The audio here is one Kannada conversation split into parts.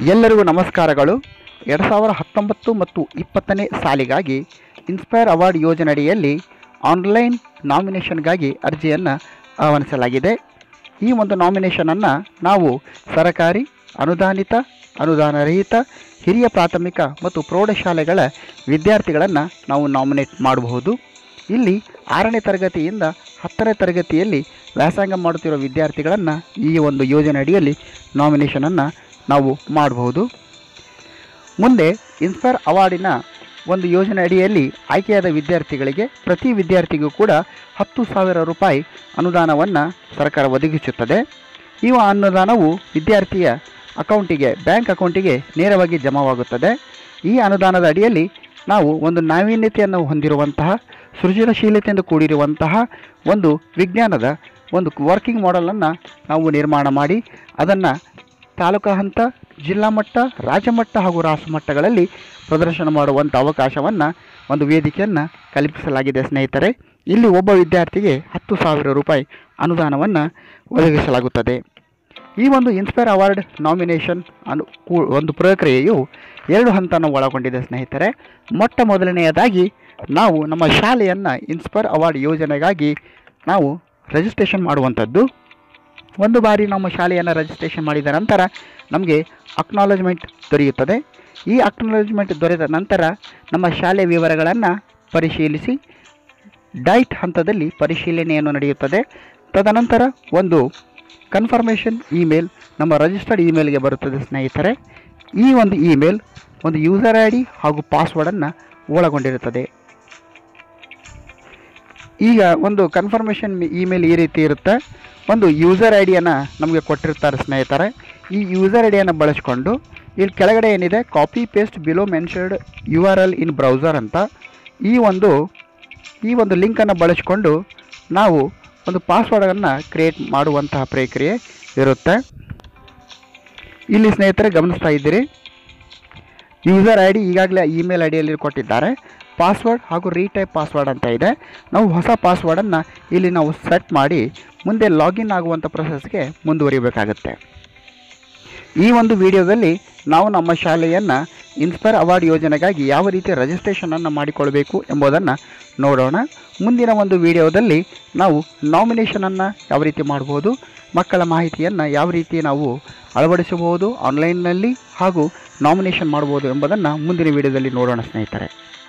ಎಲ್ಲರಿಗೂ ನಮಸ್ಕಾರಗಳು ಎರಡು ಸಾವಿರ ಹತ್ತೊಂಬತ್ತು ಮತ್ತು ಇಪ್ಪತ್ತನೇ ಸಾಲಿಗಾಗಿ ಇನ್ಸ್ಪೈರ್ ಅವಾರ್ಡ್ ಯೋಜನೆಯಡಿಯಲ್ಲಿ ಆನ್ಲೈನ್ ನಾಮಿನೇಷನ್ಗಾಗಿ ಅರ್ಜಿಯನ್ನು ಆಹ್ವಾನಿಸಲಾಗಿದೆ ಈ ಒಂದು ನಾಮಿನೇಷನನ್ನು ನಾವು ಸರಕಾರಿ ಅನುದಾನಿತ ಅನುದಾನರಹಿತ ಹಿರಿಯ ಪ್ರಾಥಮಿಕ ಮತ್ತು ಪ್ರೌಢಶಾಲೆಗಳ ವಿದ್ಯಾರ್ಥಿಗಳನ್ನು ನಾವು ನಾಮಿನೇಟ್ ಮಾಡಬಹುದು ಇಲ್ಲಿ ಆರನೇ ತರಗತಿಯಿಂದ ಹತ್ತನೇ ತರಗತಿಯಲ್ಲಿ ವ್ಯಾಸಂಗ ಮಾಡುತ್ತಿರುವ ವಿದ್ಯಾರ್ಥಿಗಳನ್ನು ಈ ಒಂದು ಯೋಜನೆ ಅಡಿಯಲ್ಲಿ ನಾಮಿನೇಷನನ್ನು ನಾವು ಮಾಡಬಹುದು ಮುಂದೆ ಇನ್ಸ್ಪೈರ್ ಅವಾರ್ಡಿನ ಒಂದು ಯೋಜನೆ ಅಡಿಯಲ್ಲಿ ಆಯ್ಕೆಯಾದ ವಿದ್ಯಾರ್ಥಿಗಳಿಗೆ ಪ್ರತಿ ವಿದ್ಯಾರ್ಥಿಗೂ ಕೂಡ ಹತ್ತು ಸಾವಿರ ರೂಪಾಯಿ ಅನುದಾನವನ್ನು ಸರ್ಕಾರ ಒದಗಿಸುತ್ತದೆ ಈ ಅನುದಾನವು ವಿದ್ಯಾರ್ಥಿಯ ಅಕೌಂಟಿಗೆ ಬ್ಯಾಂಕ್ ಅಕೌಂಟಿಗೆ ನೇರವಾಗಿ ಜಮಾವಾಗುತ್ತದೆ ಈ ಅನುದಾನದ ಅಡಿಯಲ್ಲಿ ನಾವು ಒಂದು ನಾವೀನ್ಯತೆಯನ್ನು ಹೊಂದಿರುವಂತಹ ಸೃಜನಶೀಲತೆಯಿಂದ ಕೂಡಿರುವಂತಹ ಒಂದು ವಿಜ್ಞಾನದ ಒಂದು ವರ್ಕಿಂಗ್ ಮಾಡೆಲನ್ನು ನಾವು ನಿರ್ಮಾಣ ಮಾಡಿ ಅದನ್ನು ತಾಲೂಕಾ ಹಂತ ಜಿಲ್ಲಾ ಮಟ್ಟ ರಾಜ್ಯ ಮಟ್ಟ ಹಾಗೂ ರಾಷ್ಟ್ರ ಮಟ್ಟಗಳಲ್ಲಿ ಪ್ರದರ್ಶನ ಮಾಡುವಂಥ ಅವಕಾಶವನ್ನು ಒಂದು ವೇದಿಕೆಯನ್ನು ಕಲ್ಪಿಸಲಾಗಿದೆ ಸ್ನೇಹಿತರೆ ಇಲ್ಲಿ ಒಬ್ಬ ವಿದ್ಯಾರ್ಥಿಗೆ ಹತ್ತು ಸಾವಿರ ರೂಪಾಯಿ ಅನುದಾನವನ್ನು ಒದಗಿಸಲಾಗುತ್ತದೆ ಈ ಒಂದು ಇನ್ಸ್ಪೈರ್ ಅವಾರ್ಡ್ ನಾಮಿನೇಷನ್ ಅನು ಕೂ- ಒಂದು ಪ್ರಕ್ರಿಯೆಯು ಎರಡು ಹಂತನ ಒಳಗೊಂಡಿದೆ ಸ್ನೇಹಿತರೆ ಮೊಟ್ಟ ಮೊದಲನೆಯದಾಗಿ ನಾವು ನಮ್ಮ ಶಾಲೆಯನ್ನು ಇನ್ಸ್ಪೈರ್ ಅವಾರ್ಡ್ ಯೋಜನೆಗಾಗಿ ನಾವು ರಿಜಿಸ್ಟ್ರೇಷನ್ ಮಾಡುವಂಥದ್ದು ಒಂದು ಬಾರಿ ನಮ್ಮ ಶಾಲೆಯನ್ನು ರಿಜಿಸ್ಟ್ರೇಷನ್ ಮಾಡಿದ ನಂತರ ನಮಗೆ ಅಕ್ನಾಲಜ್ಮೆಂಟ್ ದೊರೆಯುತ್ತದೆ ಈ ಅಕ್ನಾಲಜ್ಮೆಂಟ್ ದೊರೆತ ನಂತರ ನಮ್ಮ ಶಾಲೆ ವಿವರಗಳನ್ನು ಪರಿಶೀಲಿಸಿ ಡೈಟ್ ಹಂತದಲ್ಲಿ ಪರಿಶೀಲನೆಯನ್ನು ನಡೆಯುತ್ತದೆ ತದನಂತರ ಒಂದು ಕನ್ಫರ್ಮೇಷನ್ ಇಮೇಲ್ ನಮ್ಮ ರಿಜಿಸ್ಟರ್ಡ್ ಇಮೇಲ್ಗೆ ಬರುತ್ತದೆ ಸ್ನೇಹಿತರೆ ಈ ಒಂದು ಇಮೇಲ್ ಒಂದು ಯೂಸರ್ ಐ ಡಿ ಹಾಗೂ ಪಾಸ್ವರ್ಡನ್ನು ಒಳಗೊಂಡಿರುತ್ತದೆ ಈಗ ಒಂದು ಕನ್ಫರ್ಮೇಷನ್ ಇಮೇಲ್ ಈ ರೀತಿ ಇರುತ್ತೆ ಒಂದು ಯೂಸರ್ ಐ ಡಿಯನ್ನು ನಮಗೆ ಕೊಟ್ಟಿರ್ತಾರೆ ಸ್ನೇಹಿತರೆ ಈ ಯೂಸರ್ ಐ ಡಿಯನ್ನು ಬಳಸಿಕೊಂಡು ಇಲ್ಲಿ ಕೆಳಗಡೆ ಏನಿದೆ copy paste below mentioned U R L in browser ಅಂತ ಈ ಒಂದು ಈ ಒಂದು ಲಿಂಕನ್ನು ಬಳಸಿಕೊಂಡು ನಾವು ಒಂದು ಪಾಸ್ವರ್ಡನ್ನು ಕ್ರಿಯೇಟ್ ಮಾಡುವಂತಹ ಪ್ರಕ್ರಿಯೆ ಇರುತ್ತೆ ಇಲ್ಲಿ ಸ್ನೇಹಿತರೆ ಗಮನಿಸ್ತಾ ಇದ್ದೀರಿ ಯೂಸರ್ ಐ ಡಿ ಈಗಾಗಲೇ ಇಮೇಲ್ ಐ ಡಿಯಲ್ಲಿ ಕೊಟ್ಟಿದ್ದಾರೆ ಪಾಸ್ವರ್ಡ್ ಹಾಗೂ ರೀಟೈಪ್ ಪಾಸ್ವರ್ಡ್ ಅಂತ ಇದೆ ನಾವು ಹೊಸ ಪಾಸ್ವರ್ಡನ್ನು ಇಲ್ಲಿ ನಾವು ಸೆಟ್ ಮಾಡಿ ಮುಂದೆ ಲಾಗಿನ್ ಆಗುವಂಥ ಪ್ರೊಸೆಸ್ಗೆ ಮುಂದುವರಿಬೇಕಾಗುತ್ತೆ ಈ ಒಂದು ವಿಡಿಯೋದಲ್ಲಿ ನಾವು ನಮ್ಮ ಶಾಲೆಯನ್ನು ಇನ್ಸ್ಪೈರ್ ಅವಾರ್ಡ್ ಯೋಜನೆಗಾಗಿ ಯಾವ ರೀತಿ ರಿಜಿಸ್ಟ್ರೇಷನನ್ನು ಮಾಡಿಕೊಳ್ಬೇಕು ಎಂಬುದನ್ನು ನೋಡೋಣ ಮುಂದಿನ ಒಂದು ವಿಡಿಯೋದಲ್ಲಿ ನಾವು ನಾಮಿನೇಷನನ್ನು ಯಾವ ರೀತಿ ಮಾಡ್ಬೋದು ಮಕ್ಕಳ ಮಾಹಿತಿಯನ್ನು ಯಾವ ರೀತಿ ನಾವು ಅಳವಡಿಸಬಹುದು ಆನ್ಲೈನ್ನಲ್ಲಿ ಹಾಗೂ ನಾಮಿನೇಷನ್ ಮಾಡ್ಬೋದು ಎಂಬುದನ್ನು ಮುಂದಿನ ವಿಡಿಯೋದಲ್ಲಿ ನೋಡೋಣ ಸ್ನೇಹಿತರೆ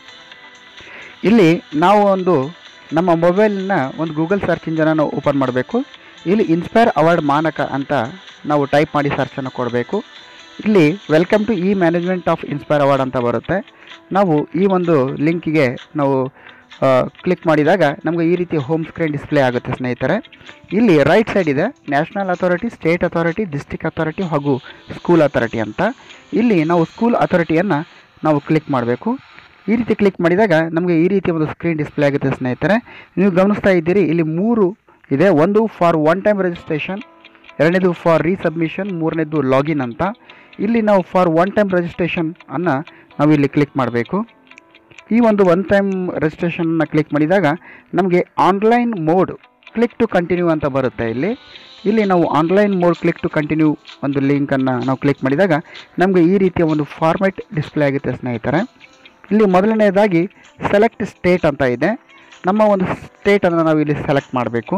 ಇಲ್ಲಿ ನಾವು ಒಂದು ನಮ್ಮ ಮೊಬೈಲ್ನ ಒಂದು ಗೂಗಲ್ ಸರ್ಚ್ ಇಂಜನನ್ನು ಓಪನ್ ಮಾಡಬೇಕು ಇಲ್ಲಿ ಇನ್ಸ್ಪೈರ್ ಅವಾರ್ಡ್ ಮಾನಕ ಅಂತ ನಾವು ಟೈಪ್ ಮಾಡಿ ಸರ್ಚನ್ನು ಕೊಡಬೇಕು ಇಲ್ಲಿ welcome to E management of inspire award ಅಂತ ಬರುತ್ತೆ ನಾವು ಈ ಒಂದು ಲಿಂಕಿಗೆ ನಾವು ಕ್ಲಿಕ್ ಮಾಡಿದಾಗ ನಮಗೆ ಈ ರೀತಿ ಹೋಮ್ ಸ್ಕ್ರೀನ್ ಡಿಸ್ಪ್ಲೇ ಆಗುತ್ತೆ ಸ್ನೇಹಿತರೆ ಇಲ್ಲಿ ರೈಟ್ ಸೈಡ್ ಇದೆ national authority state authority district authority ಹಾಗೂ ಸ್ಕೂಲ್ ಅಥಾರಿಟಿ ಅಂತ ಇಲ್ಲಿ ನಾವು ಸ್ಕೂಲ್ ಅಥಾರಿಟಿಯನ್ನು ನಾವು ಕ್ಲಿಕ್ ಮಾಡಬೇಕು ಈ ರೀತಿ ಕ್ಲಿಕ್ ಮಾಡಿದಾಗ ನಮಗೆ ಈ ರೀತಿ ಒಂದು ಸ್ಕ್ರೀನ್ ಡಿಸ್ಪ್ಲೇ ಆಗುತ್ತೆ ಸ್ನೇಹಿತರೆ ನೀವು ಗಮನಿಸ್ತಾ ಇದ್ದೀರಿ ಇಲ್ಲಿ ಮೂರು ಇದೆ ಒಂದು ಫಾರ್ ಒನ್ ಟೈಮ್ ರಿಜಿಸ್ಟ್ರೇಷನ್ ಎರಡನೇದು ಫಾರ್ ರೀಸಬ್ಮಿಷನ್ ಮೂರನೇದು ಲಾಗಿನ್ ಅಂತ ಇಲ್ಲಿ ನಾವು ಫಾರ್ ಒನ್ ಟೈಮ್ ರಿಜಿಸ್ಟ್ರೇಷನ್ ಅನ್ನು ನಾವು ಇಲ್ಲಿ ಕ್ಲಿಕ್ ಮಾಡಬೇಕು ಈ ಒಂದು ಒನ್ ಟೈಮ್ ರಿಜಿಸ್ಟ್ರೇಷನ್ನ ಕ್ಲಿಕ್ ಮಾಡಿದಾಗ ನಮಗೆ online mode click to continue ಅಂತ ಬರುತ್ತೆ ಇಲ್ಲಿ ಇಲ್ಲಿ ನಾವು online mode click to continue ಒಂದು ಲಿಂಕನ್ನು ನಾವು ಕ್ಲಿಕ್ ಮಾಡಿದಾಗ ನಮಗೆ ಈ ರೀತಿಯ ಒಂದು ಫಾರ್ಮೆಟ್ ಡಿಸ್ಪ್ಲೇ ಆಗುತ್ತೆ ಸ್ನೇಹಿತರೆ ಇಲ್ಲಿ ಮೊದಲನೇದಾಗಿ ಸೆಲೆಕ್ಟ್ ಸ್ಟೇಟ್ ಅಂತ ಇದೆ ನಮ್ಮ ಒಂದು ಸ್ಟೇಟನ್ನು ನಾವು ಇಲ್ಲಿ ಸೆಲೆಕ್ಟ್ ಮಾಡಬೇಕು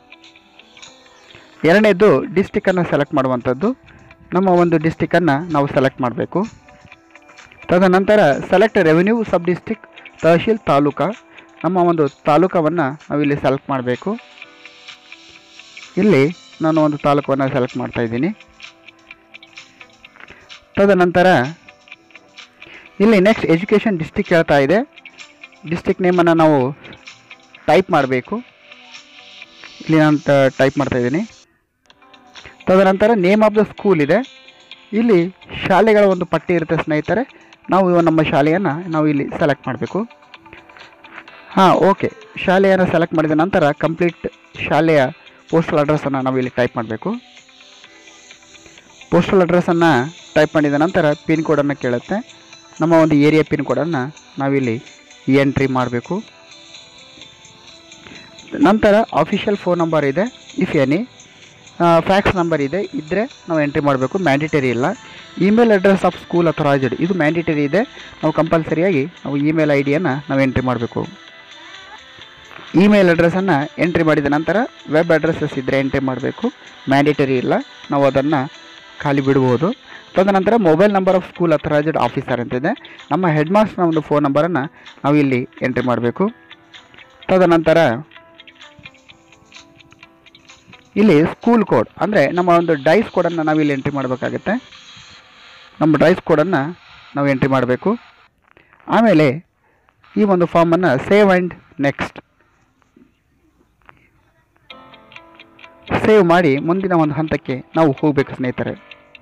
ಎರಡನೇದು ಡಿಸ್ಟಿಕ್ಕನ್ನು ಸೆಲೆಕ್ಟ್ ಮಾಡುವಂಥದ್ದು ನಮ್ಮ ಒಂದು ಡಿಸ್ಟಿಕ್ಕನ್ನು ನಾವು ಸೆಲೆಕ್ಟ್ ಮಾಡಬೇಕು ತದನಂತರ select revenue sub district tehsil taluka ನಮ್ಮ ಒಂದು ತಾಲೂಕವನ್ನು ನಾವು ಇಲ್ಲಿ ಸೆಲೆಕ್ಟ್ ಮಾಡಬೇಕು ಇಲ್ಲಿ ನಾನು ಒಂದು ತಾಲೂಕನ್ನು ಸೆಲೆಕ್ಟ್ ಮಾಡ್ತಾ ಇದ್ದೀನಿ ತದನಂತರ ಇಲ್ಲಿ ನೆಕ್ಸ್ಟ್ ಎಜುಕೇಷನ್ ಡಿಸ್ಟಿಕ್ ಹೇಳ್ತಾ ಇದೆ ಡಿಸ್ಟಿಕ್ ನೇಮನ್ನು ನಾವು ಟೈಪ್ ಮಾಡಬೇಕು ಇಲ್ಲಿ ನಾನು ಟೈಪ್ ಮಾಡ್ತಾ ಇದ್ದೀನಿ ತದನಂತರ ನೇಮ್ ಆಫ್ ದ ಸ್ಕೂಲ್ ಇದೆ ಇಲ್ಲಿ ಶಾಲೆಗಳ ಒಂದು ಪಟ್ಟಿ ಇರುತ್ತೆ ಸ್ನೇಹಿತರೆ ನಾವು ಇವ- ನಮ್ಮ ಶಾಲೆಯನ್ನು ನಾವು ಇಲ್ಲಿ ಸೆಲೆಕ್ಟ್ ಮಾಡಬೇಕು ಹಾಂ ಓಕೆ ಶಾಲೆಯನ್ನು ಸೆಲೆಕ್ಟ್ ಮಾಡಿದ ನಂತರ ಕಂಪ್ಲೀಟ್ ಶಾಲೆಯ ಪೋಸ್ಟಲ್ ಅಡ್ರೆಸ್ಸನ್ನು ನಾವು ಇಲ್ಲಿ ಟೈಪ್ ಮಾಡಬೇಕು ಪೋಸ್ಟಲ್ ಅಡ್ರೆಸ್ಸನ್ನು ಟೈಪ್ ಮಾಡಿದ ನಂತರ ಪಿನ್ ಕೋಡನ್ನು ಕೇಳುತ್ತೆ ನಮ್ಮ ಒಂದು ಏರಿಯಾ ಪಿನ್ ಕೋಡನ್ನು ನಾವಿಲ್ಲಿ ಎಂಟ್ರಿ ಮಾಡಬೇಕು ನಂತರ ಅಫಿಷಿಯಲ್ ಫೋನ್ ನಂಬರ್ ಇದೆ ಇಫ್ ಎನಿ ಫ್ಯಾಕ್ಸ್ ನಂಬರ್ ಇದೆ ಇದ್ದರೆ ನಾವು ಎಂಟ್ರಿ ಮಾಡಬೇಕು ಮ್ಯಾಂಡಿಟರಿ ಇಲ್ಲ email address of school authorised ಇದು ಮ್ಯಾಂಡೇಟರಿ ಇದೆ ನಾವು ಕಂಪಲ್ಸರಿಯಾಗಿ ನಾವು ಇಮೇಲ್ ಐ ಡಿಯನ್ನು ನಾವು ಎಂಟ್ರಿ ಮಾಡಬೇಕು ಇಮೇಲ್ ಅಡ್ರೆಸ್ಸನ್ನು ಎಂಟ್ರಿ ಮಾಡಿದ ನಂತರ ವೆಬ್ ಅಡ್ರೆಸ್ಸಸ್ ಇದ್ದರೆ ಎಂಟ್ರಿ ಮಾಡಬೇಕು ಮ್ಯಾಂಡೇಟರಿ ಇಲ್ಲ ನಾವು ಅದನ್ನು ಖಾಲಿ ಬಿಡ್ಬೋದು ತದನಂತರ mobile number of school authorised officer ಅಂತಿದೆ ನಮ್ಮ ಹೆಡ್ ಮಾಸ್ಟರ್ನ ಒಂದು ಫೋನ್ ನಂಬರನ್ನು ನಾವು ಇಲ್ಲಿ ಎಂಟ್ರಿ ಮಾಡಬೇಕು ತದನಂತರ ಇಲ್ಲಿ ಸ್ಕೂಲ್ ಕೋಡ್ ಅಂದರೆ ನಮ್ಮ ಒಂದು ಡೈಸ್ ಕೋಡನ್ನು ನಾವು ಇಲ್ಲಿ ಎಂಟ್ರಿ ಮಾಡಬೇಕಾಗುತ್ತೆ ನಮ್ಮ ಡೈಸ್ ಕೋಡನ್ನು ನಾವು ಎಂಟ್ರಿ ಮಾಡಬೇಕು ಆಮೇಲೆ ಈ ಒಂದು ಫಾರ್ಮನ್ನು ಸೇವ್ ಆ್ಯಂಡ್ ನೆಕ್ಸ್ಟ್ ಸೇವ್ ಮಾಡಿ ಮುಂದಿನ ಒಂದು ಹಂತಕ್ಕೆ ನಾವು ಹೋಗಬೇಕು ಸ್ನೇಹಿತರೆ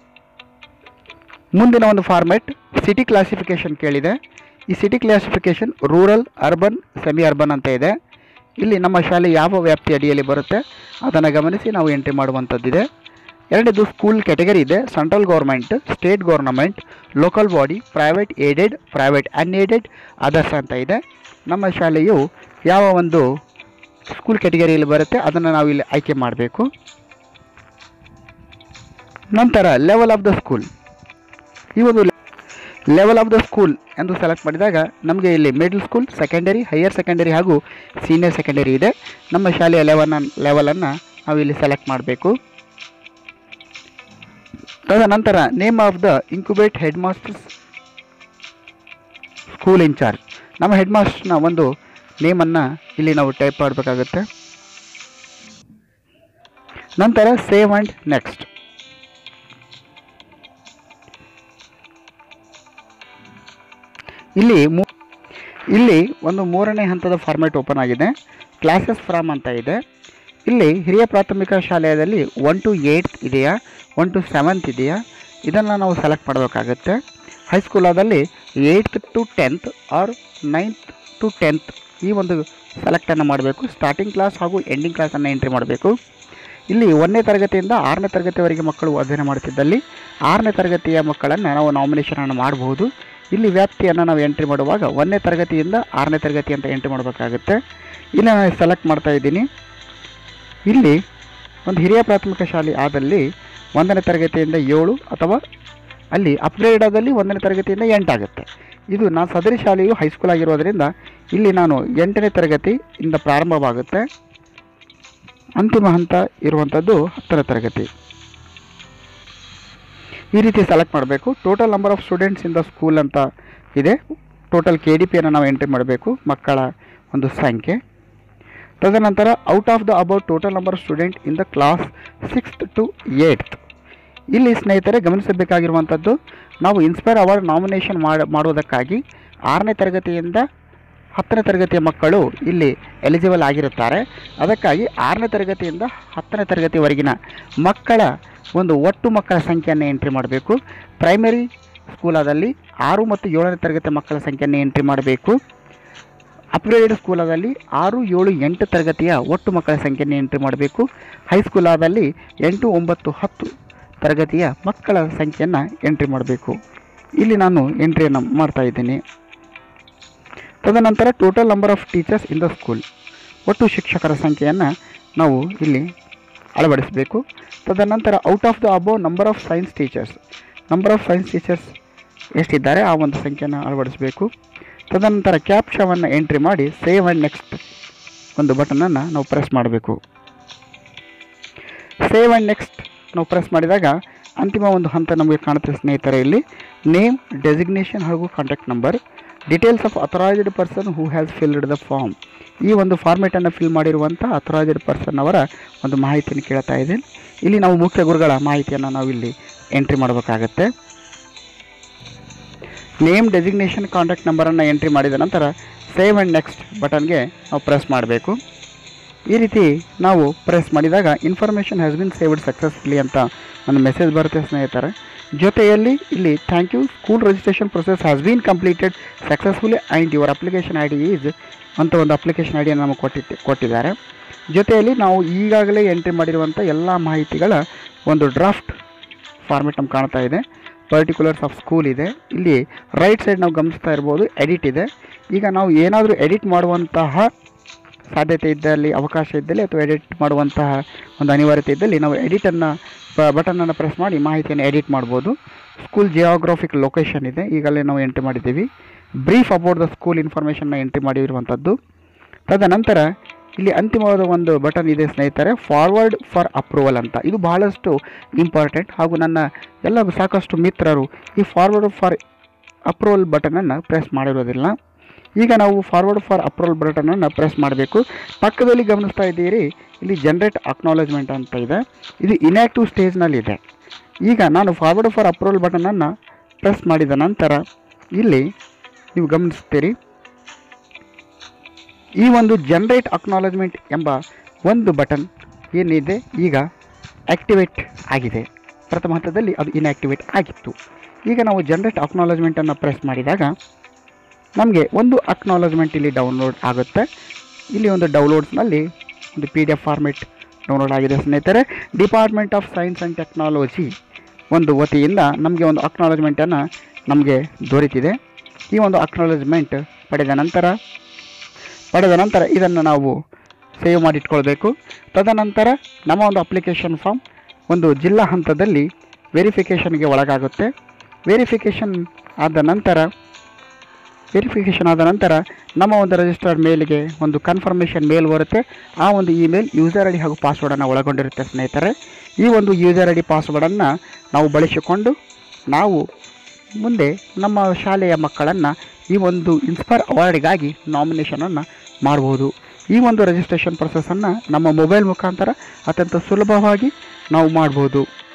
ಮುಂದಿನ ಒಂದು ಫಾರ್ಮೆಟ್ ಸಿಟಿ ಕ್ಲಾಸಿಫಿಕೇಷನ್ ಕೇಳಿದೆ ಈ city classification rural urban semi urban ಅಂತ ಇದೆ ಇಲ್ಲಿ ನಮ್ಮ ಶಾಲೆ ಯಾವ ವ್ಯಾಪ್ತಿ ಅಡಿಯಲ್ಲಿ ಬರುತ್ತೆ ಅದನ್ನು ಗಮನಿಸಿ ನಾವು ಎಂಟ್ರಿ ಮಾಡುವಂಥದ್ದಿದೆ ಎರಡನೇದು ಸ್ಕೂಲ್ ಕ್ಯಾಟಗರಿ ಇದೆ central government state government local body private aided private unaided others ಅಂತ ಇದೆ ನಮ್ಮ ಶಾಲೆಯು ಯಾವ ಒಂದು ಸ್ಕೂಲ್ ಕ್ಯಾಟಗರಿಯಲ್ಲಿ ಬರುತ್ತೆ ಅದನ್ನು ನಾವು ಇಲ್ಲಿ ಆಯ್ಕೆ ಮಾಡಬೇಕು ನಂತರ ಲೆವೆಲ್ ಆಫ್ ದ ಸ್ಕೂಲ್ ಈ ಒಂದು ಲೆವೆಲ್ ಆಫ್ ದ ಸ್ಕೂಲ್ ಎಂದು ಸೆಲೆಕ್ಟ್ ಮಾಡಿದಾಗ ನಮಗೆ ಇಲ್ಲಿ middle school secondary higher secondary ಹಾಗೂ ಸೀನಿಯರ್ ಸೆಕೆಂಡರಿ ಇದೆ ನಮ್ಮ ಶಾಲೆಯ ಲೆವೆಲ್ ಲೆವೆಲನ್ನು ನಾವು ಇಲ್ಲಿ ಸೆಲೆಕ್ಟ್ ಮಾಡಬೇಕು ತದನಂತರ name of the incumbent head masters school incharge ನಮ್ಮ ಹೆಡ್ ಮಾಸ್ಟರ್ನ ಒಂದು ನೇಮನ್ನು ಇಲ್ಲಿ ನಾವು ಟೈಪ್ ಮಾಡಬೇಕಾಗುತ್ತೆ ನಂತರ ಸೇವ್ ಆ್ಯಂಡ್ ನೆಕ್ಸ್ಟ್ ಇಲ್ಲಿ ಮೂ ಇಲ್ಲಿ ಒಂದು ಮೂರನೇ ಹಂತದ ಫಾರ್ಮ್ಯಾಟ್ ಓಪನ್ ಆಗಿದೆ ಕ್ಲಾಸಸ್ ಫ್ರಾಮ್ ಅಂತ ಇದೆ ಇಲ್ಲಿ ಹಿರಿಯ ಪ್ರಾಥಮಿಕ ಶಾಲೆಯಲ್ಲಿ ಒನ್ ಟು ಏಯ್ಟ್ ಇದೆಯಾ ಒನ್ ಟು ಸೆವೆಂತ್ ಇದೆಯಾ ಇದನ್ನು ನಾವು ಸೆಲೆಕ್ಟ್ ಮಾಡಬೇಕಾಗತ್ತೆ ಹೈಸ್ಕೂಲಾದಲ್ಲಿ eighth to tenth or ninth to tenth ಈ ಒಂದು ಸೆಲೆಕ್ಟನ್ನು ಮಾಡಬೇಕು ಸ್ಟಾರ್ಟಿಂಗ್ ಕ್ಲಾಸ್ ಹಾಗೂ ಎಂಡಿಂಗ್ ಕ್ಲಾಸನ್ನು ಎಂಟ್ರಿ ಮಾಡಬೇಕು ಇಲ್ಲಿ ಒಂದನೇ ತರಗತಿಯಿಂದ ಆರನೇ ತರಗತಿವರೆಗೆ ಮಕ್ಕಳು ಅಧ್ಯಯನ ಮಾಡ್ತಿದ್ದಲ್ಲಿ ಆರನೇ ತರಗತಿಯ ಮಕ್ಕಳನ್ನು ನಾವು ನಾಮಿನೇಷನನ್ನು ಮಾಡಬಹುದು ಇಲ್ಲಿ ವ್ಯಾಪ್ತಿಯನ್ನು ನಾವು ಎಂಟ್ರಿ ಮಾಡುವಾಗ ಒಂದನೇ ತರಗತಿಯಿಂದ ಆರನೇ ತರಗತಿ ಅಂತ ಎಂಟ್ರಿ ಮಾಡಬೇಕಾಗುತ್ತೆ ಇಲ್ಲಿ ನಾನು ಸೆಲೆಕ್ಟ್ ಮಾಡ್ತಾ ಇದ್ದೀನಿ ಇಲ್ಲಿ ಒಂದು ಹಿರಿಯ ಪ್ರಾಥಮಿಕ ಶಾಲೆ ಆದಲ್ಲಿ ಒಂದನೇ ತರಗತಿಯಿಂದ ಏಳು ಅಥವಾ ಅಲ್ಲಿ ಅಪ್ಗ್ರೇಡ್ ಆದಲ್ಲಿ ಒಂದನೇ ತರಗತಿಯಿಂದ ಎಂಟಾಗುತ್ತೆ ಇದು ನಾನು ಸದರಿ ಶಾಲೆಯು ಹೈಸ್ಕೂಲ್ ಆಗಿರೋದ್ರಿಂದ ಇಲ್ಲಿ ನಾನು ಎಂಟನೇ ತರಗತಿಯಿಂದ ಪ್ರಾರಂಭವಾಗುತ್ತೆ ಅಂತಿಮ ಹಂತ ಇರುವಂಥದ್ದು ಹತ್ತನೇ ತರಗತಿ ಈ ರೀತಿ ಸೆಲೆಕ್ಟ್ ಮಾಡಬೇಕು total number of students in the school ಅಂತ ಇದೆ ಟೋಟಲ್ ಕೆ ಡಿ ಪಿಯನ್ನು ನಾವು ಎಂಟ್ರಿ ಮಾಡಬೇಕು ಮಕ್ಕಳ ಒಂದು ಸಂಖ್ಯೆ ತದನಂತರ out of the about total number of student in the class sixth to eighth ಇಲ್ಲಿ ಸ್ನೇಹಿತರೆ ಗಮನಿಸಬೇಕಾಗಿರುವಂಥದ್ದು ನಾವು ಇನ್ಸ್ಪೈರ್ ಅವಾರ್ಡ್ ನಾಮಿನೇಷನ್ ಮಾಡ ಮಾಡುವುದಕ್ಕಾಗಿ ಆರನೇ ತರಗತಿಯಿಂದ ಹತ್ತನೇ ತರಗತಿಯ ಮಕ್ಕಳು ಇಲ್ಲಿ ಎಲಿಜಿಬಲ್ ಆಗಿರುತ್ತಾರೆ ಅದಕ್ಕಾಗಿ ಆರನೇ ತರಗತಿಯಿಂದ ಹತ್ತನೇ ತರಗತಿವರೆಗಿನ ಮಕ್ಕಳ ಒಂದು ಒಟ್ಟು ಮಕ್ಕಳ ಸಂಖ್ಯೆಯನ್ನು ಎಂಟ್ರಿ ಮಾಡಬೇಕು ಪ್ರೈಮರಿ ಸ್ಕೂಲಾದಲ್ಲಿ ಆರು ಮತ್ತು ಏಳನೇ ತರಗತಿ ಮಕ್ಕಳ ಸಂಖ್ಯೆಯನ್ನು ಎಂಟ್ರಿ ಮಾಡಬೇಕು ಅಪ್ಗ್ರೇಡೆಡ್ ಸ್ಕೂಲಾದಲ್ಲಿ ಆರು ಏಳು ಎಂಟು ತರಗತಿಯ ಒಟ್ಟು ಮಕ್ಕಳ ಸಂಖ್ಯೆಯನ್ನು ಎಂಟ್ರಿ ಮಾಡಬೇಕು ಹೈಸ್ಕೂಲಾದಲ್ಲಿ ಎಂಟು ಒಂಬತ್ತು ಹತ್ತು ತರಗತಿಯ ಮಕ್ಕಳ ಸಂಖ್ಯೆಯನ್ನು ಎಂಟ್ರಿ ಮಾಡಬೇಕು ಇಲ್ಲಿ ನಾನು ಎಂಟ್ರಿಯನ್ನು ಮಾಡ್ತಾ ಇದ್ದೀನಿ ತದನಂತರ total number of teachers in the school ಒಟ್ಟು ಶಿಕ್ಷಕರ ಸಂಖ್ಯೆಯನ್ನು ನಾವು ಇಲ್ಲಿ ಅಳವಡಿಸಬೇಕು ತದನಂತರ out of the about number of science teachers number of science teachers ಎಷ್ಟಿದ್ದಾರೆ ಆ ಒಂದು ಸಂಖ್ಯೆಯನ್ನು ಅಳವಡಿಸಬೇಕು ತದನಂತರ ಕ್ಯಾಪ್ಷವನ್ನು ಎಂಟ್ರಿ ಮಾಡಿ ಸೇವ್ ಆ್ಯಂಡ್ ನೆಕ್ಸ್ಟ್ ಒಂದು ಬಟನನ್ನು ನಾವು ಪ್ರೆಸ್ ಮಾಡಬೇಕು ಸೇವ್ ಆ್ಯಂಡ್ ನೆಕ್ಸ್ಟ್ ನಾವು ಪ್ರೆಸ್ ಮಾಡಿದಾಗ ಅಂತಿಮ ಒಂದು ಹಂತ ನಮಗೆ ಕಾಣುತ್ತೆ ಸ್ನೇಹಿತರೆ ಇಲ್ಲಿ ನೇಮ್ ಡೆಸಿಗ್ನೇಷನ್ ಹಾಗೂ contact number details of authorised person who has filled the form ಈ ಒಂದು ಫಾರ್ಮೇಟನ್ನು ಫಿಲ್ ಮಾಡಿರುವಂಥ ಅಥರೈಸ್ಡ್ ಪರ್ಸನ್ ಅವರ ಒಂದು ಮಾಹಿತಿಯನ್ನು ಕೇಳ್ತಾ ಇದೆ ಇಲ್ಲಿ ನಾವು ಮುಖ್ಯ ಗುರುಗಳ ಮಾಹಿತಿಯನ್ನು ನಾವು ಇಲ್ಲಿ ಎಂಟ್ರಿ ಮಾಡಬೇಕಾಗತ್ತೆ ನೇಮ್ ಡೆಸಿಗ್ನೇಷನ್ ಕಾಂಟ್ಯಾಕ್ಟ್ ನಂಬರನ್ನು ಎಂಟ್ರಿ ಮಾಡಿದ ನಂತರ ಸೇವ್ ಆ್ಯಂಡ್ ನೆಕ್ಸ್ಟ್ ಬಟನ್ಗೆ ನಾವು ಪ್ರೆಸ್ ಮಾಡಬೇಕು ಈ ರೀತಿ ನಾವು ಪ್ರೆಸ್ ಮಾಡಿದಾಗ information has been saved successfully ಅಂತ ಒಂದು ಮೆಸೇಜ್ ಬರುತ್ತೆ ಸ್ನೇಹಿತರೆ ಜೊತೆಯಲ್ಲಿ ಇಲ್ಲಿ thank you school registration process has been completed successfully and your application I D is ಅಂತ ಒಂದು ಅಪ್ಲಿಕೇಶನ್ ಐ ಡಿಯನ್ನು ನಮಗೆ ಕೊಟ್ಟಿದ್ದೆ ಕೊಟ್ಟಿದ್ದಾರೆ ಜೊತೆಯಲ್ಲಿ ನಾವು ಈಗಾಗಲೇ ಎಂಟ್ರಿ ಮಾಡಿರುವಂಥ ಎಲ್ಲ ಮಾಹಿತಿಗಳ ಒಂದು ಡ್ರಾಫ್ಟ್ ಫಾರ್ಮೆಟ್ ನಮ್ಗೆ ಕಾಣ್ತಾ ಇದೆ ಪರ್ಟಿಕ್ಯುಲರ್ಸ್ ಆಫ್ ಸ್ಕೂಲ್ ಇದೆ ಇಲ್ಲಿ ರೈಟ್ ಸೈಡ್ ನಾವು ಗಮನಿಸ್ತಾ ಇರ್ಬೋದು ಎಡಿಟ್ ಇದೆ ಈಗ ನಾವು ಏನಾದರೂ ಎಡಿಟ್ ಮಾಡುವಂತಹ ಸಾಧ್ಯತೆ ಇದ್ದಲ್ಲಿ ಅವಕಾಶ ಇದ್ದಲ್ಲಿ ಅಥವಾ ಎಡಿಟ್ ಮಾಡುವಂತಹ ಒಂದು ಅನಿವಾರ್ಯತೆ ಇದ್ದಲ್ಲಿ ನಾವು ಎಡಿಟನ್ನು ಬಟನನ್ನು ಪ್ರೆಸ್ ಮಾಡಿ ಮಾಹಿತಿಯನ್ನು ಎಡಿಟ್ ಮಾಡ್ಬೋದು ಸ್ಕೂಲ್ ಜಿಯೋಗ್ರಾಫಿಕ್ ಲೊಕೇಶನ್ ಇದೆ ಈಗಲೇ ನಾವು ಎಂಟ್ರಿ ಮಾಡಿದ್ದೀವಿ ಬ್ರೀಫ್ ಅಬೌಟ್ ದ ಸ್ಕೂಲ್ ಇನ್ಫಾರ್ಮೇಷನ್ನ ಎಂಟ್ರಿ ಮಾಡಿರುವಂಥದ್ದು ತದನಂತರ ಇಲ್ಲಿ ಅಂತಿಮವಾದ ಒಂದು ಬಟನ್ ಇದೆ ಸ್ನೇಹಿತರೆ ಫಾರ್ವರ್ಡ್ ಫಾರ್ ಅಪ್ರೂವಲ್ ಅಂತ ಇದು ಬಹಳಷ್ಟು ಇಂಪಾರ್ಟೆಂಟ್ ಹಾಗೂ ನನ್ನ ಎಲ್ಲ ಸಾಕಷ್ಟು ಮಿತ್ರರು ಈ ಫಾರ್ವರ್ಡ್ ಫಾರ್ ಅಪ್ರೂವಲ್ ಬಟನನ್ನು ಪ್ರೆಸ್ ಮಾಡಿರೋದಿಲ್ಲ ಈಗ ನಾವು ಫಾರ್ವರ್ಡ್ ಫಾರ್ ಅಪ್ರೂವಲ್ ಬಟನನ್ನು ಪ್ರೆಸ್ ಮಾಡಬೇಕು ಪಕ್ಕದಲ್ಲಿ ಗಮನಿಸ್ತಾ ಇದ್ದೀರಿ ಇಲ್ಲಿ ಜನರೇಟ್ ಅಕ್ನಾಲೇಜ್ಮೆಂಟ್ ಅಂತ ಇದೆ ಇದು ಇನ್ಯಾಕ್ಟಿವ್ ಸ್ಟೇಜ್ನಲ್ಲಿದೆ ಈಗ ನಾನು ಫಾರ್ವರ್ಡ್ ಫಾರ್ ಅಪ್ರೂವಲ್ ಬಟನನ್ನು ಪ್ರೆಸ್ ಮಾಡಿದ ನಂತರ ಇಲ್ಲಿ ನೀವು ಗಮನಿಸ್ತೀರಿ ಈ ಒಂದು ಜನರೇಟ್ ಅಕ್ನಾಲೇಜ್ಮೆಂಟ್ ಎಂಬ ಒಂದು ಬಟನ್ ಏನಿದೆ ಈಗ ಆ್ಯಕ್ಟಿವೇಟ್ ಆಗಿದೆ ಪ್ರಥಮ ಹಂತದಲ್ಲಿ ಅದು ಇನ್ಆ್ಯಕ್ಟಿವೇಟ್ ಆಗಿತ್ತು ಈಗ ನಾವು ಜನರೇಟ್ ಅಕ್ನಾಲೇಜ್ಮೆಂಟನ್ನು ಪ್ರೆಸ್ ಮಾಡಿದಾಗ ನಮಗೆ ಒಂದು ಅಕ್ನಾಲೇಜ್ಮೆಂಟ್ ಇಲ್ಲಿ ಡೌನ್ಲೋಡ್ ಆಗುತ್ತೆ ಇಲ್ಲಿ ಒಂದು ಡೌನ್ಲೋಡ್ಸ್ನಲ್ಲಿ ಒಂದು P D F format download ಆಗಿದೆ ಸ್ನೇಹಿತರೆ department of science and technology ಒಂದು ವತಿಯಿಂದ ನಮಗೆ ಒಂದು ಅಕ್ನಾಲೇಜ್ಮೆಂಟನ್ನು ನಮಗೆ ದೊರೆತಿದೆ ಈ ಒಂದು ಅಕ್ನಾಲೇಜ್ಮೆಂಟ್ ಪಡೆದ ನಂತರ ಪಡೆದ ನಂತರ ಇದನ್ನು ನಾವು ಸೇವ್ ಮಾಡಿಟ್ಕೊಳ್ಬೇಕು ತದನಂತರ ನಮ್ಮ ಒಂದು ಅಪ್ಲಿಕೇಶನ್ ಫಾರ್ಮ್ ಒಂದು ಜಿಲ್ಲಾ ಹಂತದಲ್ಲಿ ವೆರಿಫಿಕೇಷನ್ಗೆ ಒಳಗಾಗುತ್ತೆ ವೆರಿಫಿಕೇಷನ್ ಆದ ನಂತರ ವೆರಿಫಿಕೇಷನ್ ಆದ ನಂತರ ನಮ್ಮ ಒಂದು ರಿಜಿಸ್ಟರ್ಡ್ ಮೇಲ್ಗೆ ಒಂದು ಕನ್ಫರ್ಮೇಷನ್ ಮೇಲ್ ಬರುತ್ತೆ ಆ ಒಂದು ಇಮೇಲ್ ಯೂಸರ್ ಐ ಡಿ ಹಾಗೂ ಪಾಸ್ವರ್ಡನ್ನು ಒಳಗೊಂಡಿರುತ್ತೆ ಸ್ನೇಹಿತರೆ ಈ ಒಂದು ಯೂಸರ್ ಐ ಡಿ ಪಾಸ್ವರ್ಡನ್ನು ನಾವು ಬಳಸಿಕೊಂಡು ನಾವು ಮುಂದೆ ನಮ್ಮ ಶಾಲೆಯ ಮಕ್ಕಳನ್ನು ಈ ಒಂದು ಇನ್ಸ್ಪೈರ್ ಅವಾರ್ಡ್ಗಾಗಿ ನಾಮಿನೇಷನನ್ನು ಮಾಡ್ಬೋದು ಈ ಒಂದು ರಿಜಿಸ್ಟ್ರೇಷನ್ ಪ್ರೊಸೆಸನ್ನು ನಮ್ಮ ಮೊಬೈಲ್ ಮುಖಾಂತರ ಅತ್ಯಂತ ಸುಲಭವಾಗಿ ನಾವು ಮಾಡ್ಬೋದು